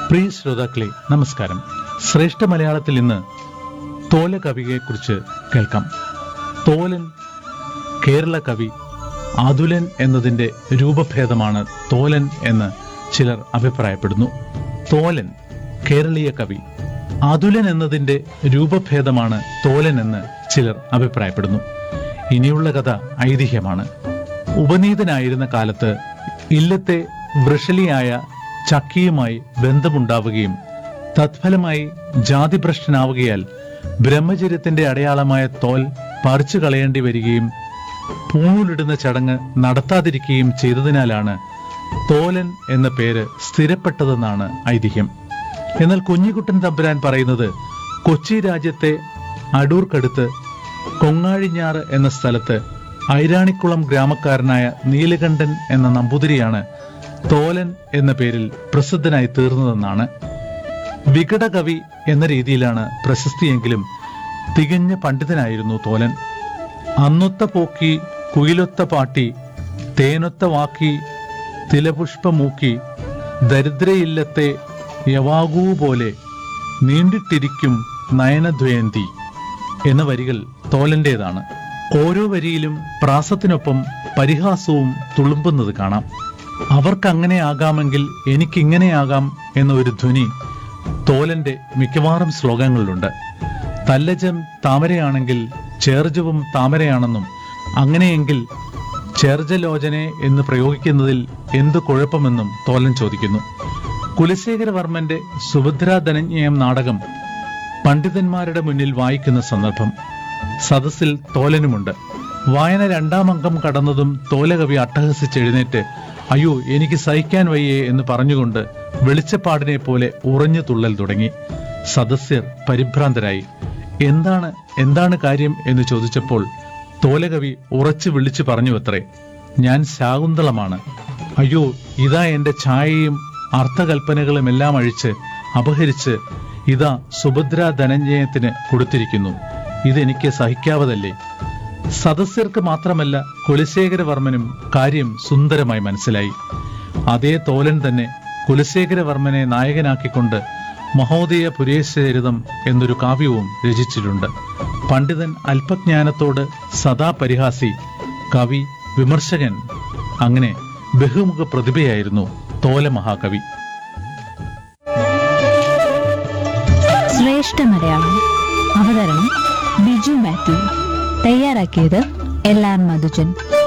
പ്രിയ ശ്രോതാക്കളെ നമസ്കാരം ശ്രേഷ്ഠ മലയാളത്തിൽ ഇന്ന് തോല കവിയെക്കുറിച്ച് കേൾക്കാം തോലൻ കേരള കവി അതുലൻ എന്നതിന്റെ രൂപഭേദമാണ് തോലൻ എന്ന് ചിലർ അഭിപ്രായപ്പെടുന്നു തോലൻ കേരളീയ കവി അതുലൻ എന്നതിന്റെ രൂപഭേദമാണ് തോലൻ എന്ന് ചിലർ അഭിപ്രായപ്പെടുന്നു ഇനിയുള്ള കഥ ഐതിഹ്യമാണ് ഉപനീതനായിരുന്ന കാലത്ത് ഇല്ലത്തെ വൃഷലിയായ ചക്കിയുമായി ബന്ധമുണ്ടാവുകയും തത്ഫലമായി ജാതിഭ്രഷ്ടനാവുകയാൽ ബ്രഹ്മചര്യത്തിന്റെ അടയാളമായ തോൽ പറിച്ചു കളയേണ്ടി വരികയും പൂണൂലിടുന്ന ചടങ്ങ് നടത്താതിരിക്കുകയും ചെയ്തതിനാലാണ് തോലൻ എന്ന പേര് സ്ഥിരപ്പെട്ടതെന്നാണ് ഐതിഹ്യം എന്നാൽ കുഞ്ഞിക്കുട്ടൻ തമ്പുരാൻ പറയുന്നത് കൊച്ചി രാജ്യത്തെ അടൂർക്കടുത്ത് കൊങ്ങാഴിഞ്ഞാറ് എന്ന സ്ഥലത്ത് ഐരാണിക്കുളം ഗ്രാമക്കാരനായ നീലകണ്ഠൻ എന്ന നമ്പൂതിരിയാണ് തോലൻ എന്ന പേരിൽ പ്രസിദ്ധനായി തീർന്നതെന്നാണ് വികടകവി എന്ന രീതിയിലാണ് പ്രശസ്തിയെങ്കിലും തികഞ്ഞ പണ്ഡിതനായിരുന്നു തോലൻ അന്നൊത്ത പോക്കി കുയിലൊത്ത പാട്ടി തേനൊത്ത വാക്കി തിലപുഷ്പമൂക്കി ദരിദ്രയില്ലത്തെ യവാകൂ പോലെ നീണ്ടിട്ടിരിക്കും നയനദ്വയന്തി എന്ന വരികൾ തോലന്റേതാണ് ഓരോ വരിയിലും പ്രാസത്തിനൊപ്പം പരിഹാസവും തുളുമ്പുന്നത് കാണാം അവർക്കങ്ങനെ ആകാമെങ്കിൽ എനിക്കിങ്ങനെയാകാം എന്ന ഒരു ധ്വനി തോലന്റെ മിക്കവാറും ശ്ലോകങ്ങളിലുണ്ട് തല്ലജം താമരയാണെങ്കിൽ ചേർജവും താമരയാണെന്നും അങ്ങനെയെങ്കിൽ ചേർജലോചനെ എന്ന് പ്രയോഗിക്കുന്നതിൽ എന്ത് കുഴപ്പമെന്നും തോലൻ ചോദിക്കുന്നു കുലശേഖരവർമ്മന്റെ സുഭദ്രാ ധനഞ്ജയം നാടകം പണ്ഡിതന്മാരുടെ മുന്നിൽ വായിക്കുന്ന സന്ദർഭം സദസ്സിൽ തോലനുമുണ്ട് വായന രണ്ടാം അംഗം കടന്നതും തോലകവി അട്ടഹസിച്ചെഴുന്നേറ്റ് അയ്യോ എനിക്ക് സഹിക്കാൻ വയ്യേ എന്ന് പറഞ്ഞുകൊണ്ട് വെളിച്ചപ്പാടിനെ പോലെ ഉറഞ്ഞു തുള്ളൽ തുടങ്ങി സദസ്യർ പരിഭ്രാന്തരായി എന്താണ് എന്താണ് കാര്യം എന്ന് ചോദിച്ചപ്പോൾ തോലകവി ഉറച്ചു വിളിച്ചു പറഞ്ഞു അത്രേ ഞാൻ ശാകുന്തളമാണ് അയ്യോ ഇതാ എന്റെ ഛായയും അർത്ഥകൽപ്പനകളും എല്ലാം അഴിച്ച് അപഹരിച്ച് ഇതാ സുഭദ്ര ധനഞ്ജയത്തിന് കൊടുത്തിരിക്കുന്നു ഇതെനിക്ക് സഹിക്കാവതല്ലേ സദസ്യർക്ക് മാത്രമല്ല കുലശേഖരവർമ്മനും കാര്യം സുന്ദരമായി മനസ്സിലായി അതേ തോലൻ തന്നെ കുലശേഖരവർമ്മനെ നായകനാക്കിക്കൊണ്ട് മഹോദയ പുരേശചരിതം എന്നൊരു കാവ്യവും രചിച്ചിട്ടുണ്ട് പണ്ഡിതൻ അല്പജ്ഞാനത്തോട് സദാ പരിഹാസി കവി വിമർശകൻ അങ്ങനെ ബഹുമുഖ പ്രതിഭയായിരുന്നു തോല മഹാകവി ശ്രേഷ്ഠ മലയാളം അവതരണം ബിജു മാത്യു തയ്യാറാക്കിയത് എൽ ആർ മധുജൻ